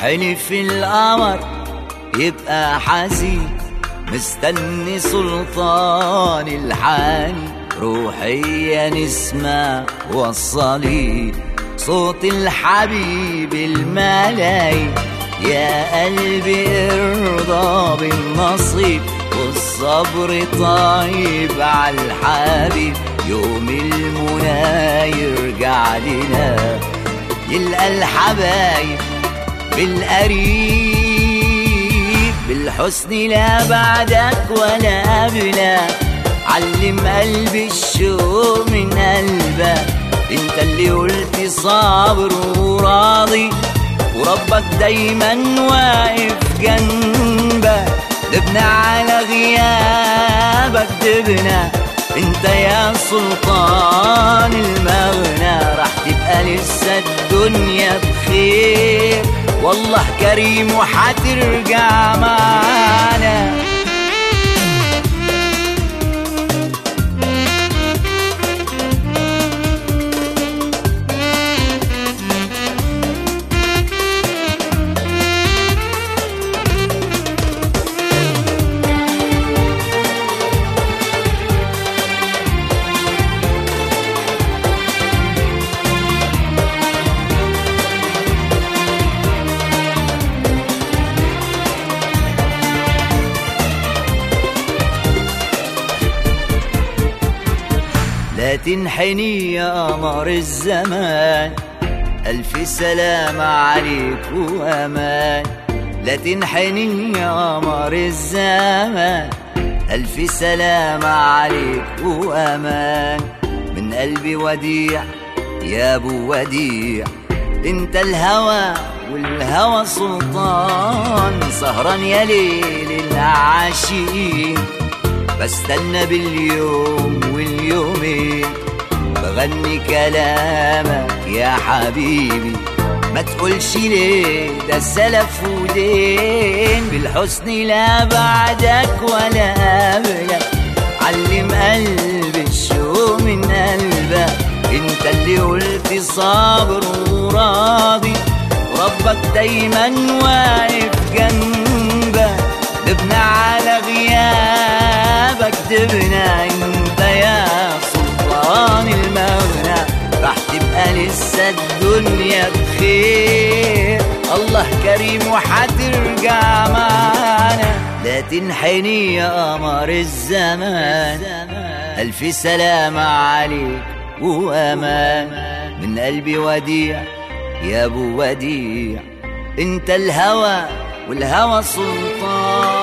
حلف القمر يبقى حزين مستني سلطان الحالي روحية نسمة وصلي صوت الحبيب الملاي يا قلبي ارضى بالنصيب والصبر طيب على الحبيب يوم المنى يرجع لنا يلقى الحبايب بالقريب بالحسن لا بعدك ولا قبلك علم قلبي الشوق من قلبك انت اللي قلت صابر وراضي وربك دايما واقف جنبك دبنا على غيابك دبنا انت يا سلطان المغنى راح تبقى لسه الدنيا بخير والله كريم وحترجع معانا لا تنحني يا قمر الزمان ألف سلام عليك وأمان لا تنحني يا قمر الزمان ألف سلام عليك وأمان من قلبي وديع يا أبو وديع انت الهوى والهوى سلطان سهران يا ليل العاشقين بستنى باليوم واليومين بغني كلامك يا حبيبي ما تقولش ليه ده سلف ودين بالحسن لا بعدك ولا قبلك علم قلبي الشوق من قلبك انت اللي قلت صابر وراضي وربك دايما واقف جنبك دبنا على غيابك دبنا انت يا سلطان المغنى راح تبقى لسه الدنيا بخير الله كريم وحترجع معانا لا تنحني يا قمر الزمان ألف سلام عليك وأمان من قلبي وديع يا أبو وديع انت الهوى والهوى سلطان